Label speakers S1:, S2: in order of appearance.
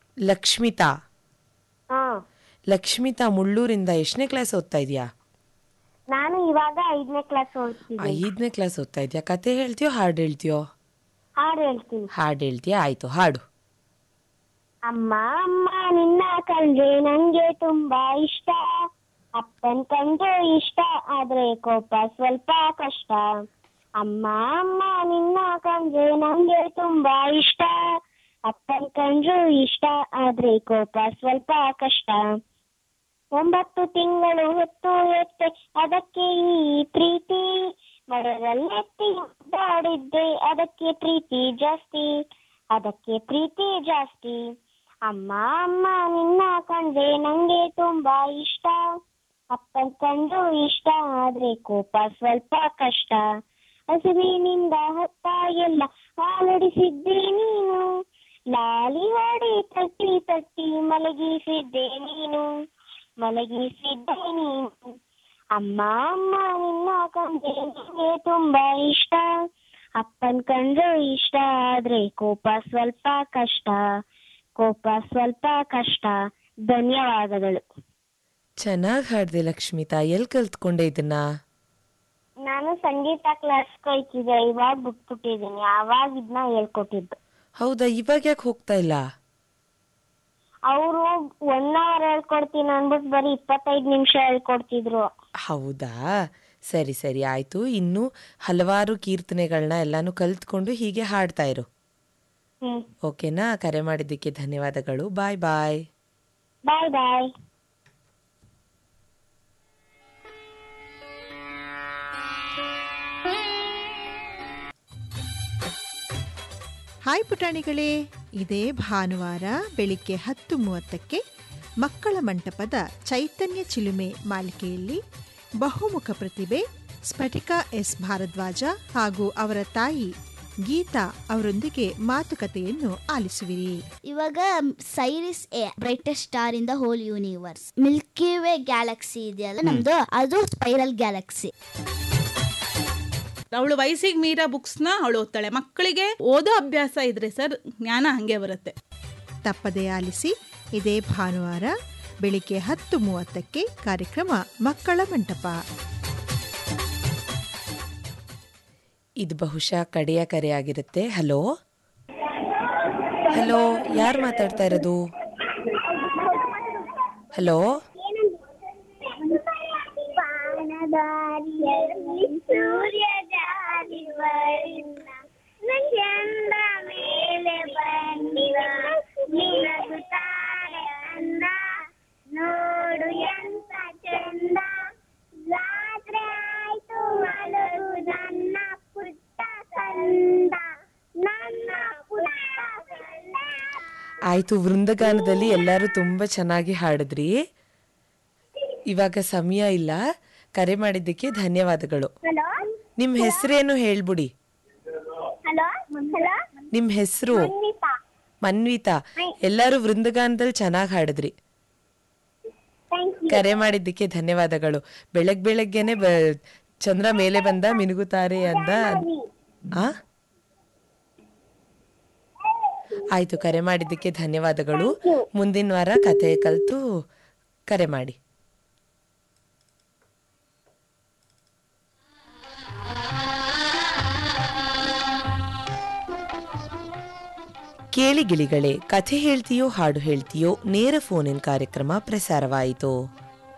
S1: ಲಕ್ಷ್ಮಿತಾ
S2: ಹಾ
S1: ಲಕ್ಷ್ಮಿತಾ ಮುಳ್ಳೂರಿಂದ ಎಷ್ಟನೇ ಕ್ಲಾಸ್ ಓದ್ತಾ ಇದೆಯಾ
S2: ನಾನು ಇವಾಗ ಐದನೇ ಕ್ಲಾಸ್ ಓದ್ತಿದ್ದೀನಿ
S1: ಐದನೇ ಕ್ಲಾಸ್ ಓದ್ತಾ ಇದೆಯಾ ಕತೆ ಹೇಳ್ತೀಯೋ ಹಾಡು ಹೇಳ್ತೀಯೋ
S2: ಹಾಡು ಹೇಳ್ತೀನಿ
S1: ಹಾಡು ಹೇಳ್ತೀಯಾ ಆಯ್ತು ಹಾಡು
S2: ಅಮ್ಮ ಅಮ್ಮ ನಿನ್ನ ಕಂಡ್ರೆ ನಂಗೆ ತುಂಬಾ ಇಷ್ಟ ಅಪ್ಪನ್ ಕಂಡ್ರೆ ಇಷ್ಟ ಆದ್ರೆ ಕೋಪ ಸ್ವಲ್ಪ ಕಷ್ಟ ಅಮ್ಮ ಅಮ್ಮ ನಿನ್ನ ಕಂಡ್ರೆ ನಂಗೆ ತುಂಬಾ ಇಷ್ಟ ಅಪ್ಪನ್ ಕಂಡ್ರು ಇಷ್ಟ ಆದ್ರೆ ಕೋಪ ಸ್ವಲ್ಪ ಕಷ್ಟ ಒಂಬತ್ತು ತಿಂಗಳು ಹೊತ್ತು ಎತ್ತೆ ಅದಕ್ಕೆ ಈ ಪ್ರೀತಿ ಮರದಲ್ಲೆತ್ತಿ ಮುದ್ದಾಡಿದ್ದೆ ಅದಕ್ಕೆ ಪ್ರೀತಿ ಜಾಸ್ತಿ ಅದಕ್ಕೆ ಪ್ರೀತಿ ಜಾಸ್ತಿ ಅಮ್ಮ ಅಮ್ಮ ನಿನ್ನ ಕಂಡ್ರೆ ನಂಗೆ ತುಂಬಾ ಇಷ್ಟ ಅಪ್ಪನ್ ಕಂಡ್ರು ಇಷ್ಟ ಆದ್ರೆ ಕೋಪ ಸ್ವಲ್ಪ ಕಷ್ಟ ಹಸುವಿನಿಂದ ಹೊತ್ತ ಎಲ್ಲ ಹಾಲಡಿಸಿದ್ದೆ ನೀನು ಲಾಲಿ ಹೊಡಿ ತಟ್ಟಿ ತಟ್ಟಿ ಮಲಗಿಸಿದ್ದೆ ನೀನು ಮಲಗಿಸಿದ್ದೆ ನೀನು ಅಮ್ಮ ಅಮ್ಮ ನಿನ್ನ ಕಂಡ್ರೆ ನಂಗೆ ತುಂಬಾ ಇಷ್ಟ ಅಪ್ಪನ್ ಕಂಡ್ರು ಇಷ್ಟ ಆದ್ರೆ ಕೋಪ ಸ್ವಲ್ಪ ಕಷ್ಟ ಕೋಪ ಸ್ವಲ್ಪ ಕಷ್ಟ ಧನ್ಯವಾದಗಳು
S1: ಚೆನ್ನಾಗಿ ಹಾಡ್ದೆ ಲಕ್ಷ್ಮಿತಾ ಎಲ್ಲಿ ಕಲ್ತ್ಕೊಂಡೆ ಇದನ್ನ
S2: ನಾನು ಸಂಗೀತ ಕ್ಲಾಸ್ ಹೋಯ್ತಿದ್ದೆ ಇವಾಗ ಬಿಟ್ಬಿಟ್ಟಿದ್ದೀನಿ ಅವಾಗ ಇದನ್ನ ಹೇಳ್ಕೊಟ್ಟಿದ್ದು
S1: ಹೌದಾ ಇವಾಗ ಯಾಕೆ ಹೋಗ್ತಾ ಇಲ್ಲ
S2: ಅವರು ಒನ್ ಅವರ್ ಹೇಳ್ಕೊಡ್ತೀನಿ ಅಂದ್ಬಿಟ್ಟು ಬರೀ ಇಪ್ಪತ್ತೈದು ನಿಮಿಷ ಹೇಳ್ಕೊಡ್ತಿದ್ರು
S1: ಹೌದಾ ಸರಿ ಸರಿ ಆಯ್ತು ಇನ್ನು ಹಲವಾರು ಕೀರ್ತನೆಗಳನ್ನ ಎಲ್ಲಾನು ಕಲ್ತ್ಕೊಂಡು ಹೀಗೆ ಹಾಡ್ತಾ ಇರು
S2: ಹ್ಮ್
S1: ಓಕೆನಾ ಕರೆ ಮಾಡಿದ್ದಕ್ಕೆ ಧನ್ಯವಾದಗಳು ಬಾಯ್ ಬಾಯ್
S2: ಬಾಯ್ ಬಾಯ್
S3: ಹಾಯ್ ಪುಟಾಣಿಗಳೇ ಇದೇ ಭಾನುವಾರ ಬೆಳಿಗ್ಗೆ ಹತ್ತು ಮೂವತ್ತಕ್ಕೆ ಮಕ್ಕಳ ಮಂಟಪದ ಚೈತನ್ಯ ಚಿಲುಮೆ ಮಾಲಿಕೆಯಲ್ಲಿ ಬಹುಮುಖ ಪ್ರತಿಭೆ ಸ್ಫಟಿಕಾ ಎಸ್ ಭಾರದ್ವಾಜ ಹಾಗೂ ಅವರ ತಾಯಿ ಗೀತಾ ಅವರೊಂದಿಗೆ ಮಾತುಕತೆಯನ್ನು ಆಲಿಸುವಿರಿ
S4: ಇವಾಗ Sirius a brightest star in the whole universe Milky Way galaxy ಇದೆಯಲ್ಲ ನಮ್ದು ಅದು ಸ್ಪೈರಲ್ ಗ್ಯಾಲಕ್ಸಿ
S5: ಅವಳು ವಯಸ್ಸಿಗೆ ಮೀರಾ ಬುಕ್ಸ್ನ ಅವಳು ಓದ್ತಾಳೆ ಮಕ್ಕಳಿಗೆ ಓದೋ ಅಭ್ಯಾಸ ಇದ್ರೆ ಸರ್ ಜ್ಞಾನ ಹಂಗೆ ಬರುತ್ತೆ
S3: ತಪ್ಪದೇ ಆಲಿಸಿ ಇದೇ ಭಾನುವಾರ ಬೆಳಿಗ್ಗೆ ಹತ್ತು ಮೂವತ್ತಕ್ಕೆ ಕಾರ್ಯಕ್ರಮ ಮಕ್ಕಳ ಮಂಟಪ
S1: ಇದು ಬಹುಶಃ ಕಡೆಯ ಕರೆ ಆಗಿರುತ್ತೆ ಹಲೋ ಹಲೋ ಯಾರು ಮಾತಾಡ್ತಾ ಇರೋದು ಹಲೋ
S2: ಬಾಣದಾರಿಯಲ್ಲಿ ಸೂರ್ಯ ಜಾರಿ ಚಂದ ಮೇಲೆ ಬಂದಿವ ನಿನಗುತ್ತಾರೆ ಅಂದ ನೋಡು ಎಂತ ಚಂದ ರಾತ್ರಿ ಆಯ್ತು ಮಲಗು ನನ್ನ ಪುಟ್ಟ ಕಂದ ನನ್ನ ಪುಟ್ಟ ಕಂದ
S1: ಆಯ್ತು ವೃಂದಗಾನದಲ್ಲಿ ಎಲ್ಲರೂ ತುಂಬಾ ಚೆನ್ನಾಗಿ ಹಾಡಿದ್ರಿ ಇವಾಗ ಸಮಯ ಇಲ್ಲ ಕರೆ ಮಾಡಿದ್ದಕ್ಕೆ ಧನ್ಯವಾದಗಳು
S2: ಹಲೋ
S1: ನಿಮ್ ಹೆಸರೇನು ಹೇಳ್ಬಿಡಿ
S2: ಹಲೋ ಹಲೋ
S1: ನಿಮ್ ಹೆಸರು
S2: ಅನ್ವಿತಾ
S1: ಮನ್ವಿತಾ ಎಲ್ಲರೂ ವೃಂದಗಾನದಲ್ಲಿ ಚೆನ್ನಾಗಿ ಹಾಡಿದ್ರಿ
S2: ಥ್ಯಾಂಕ್ ಯು
S1: ಕರೆ ಮಾಡಿದ್ದಕ್ಕೆ ಧನ್ಯವಾದಗಳು ಬೆಳಗ್ ಬೆಳಗ್ಗೆನೆ ಬ ಚಂದ್ರ ಮೇಲೆ ಬಂದ ಮಿನುಗುತ್ತಾರೆ ಅಂದ ಆ ಆಯ್ತು ಕರೆ ಮಾಡಿದ್ದಕ್ಕೆ ಧನ್ಯವಾದಗಳು ಮುಂದಿನ ವಾರ ಕತೆ ಕಲ್ತು ಕರೆ ಮಾಡಿ ಕೇಳಿ ಗಿಳಿಗಳೇ ಕಥೆ ಹೇಳ್ತೀಯೋ ಹಾಡು ಹೇಳ್ತೀಯೋ ನೇರ ಫೋನ್ ಇನ್ ಕಾರ್ಯಕ್ರಮ ಪ್ರಸಾರವಾಯಿತು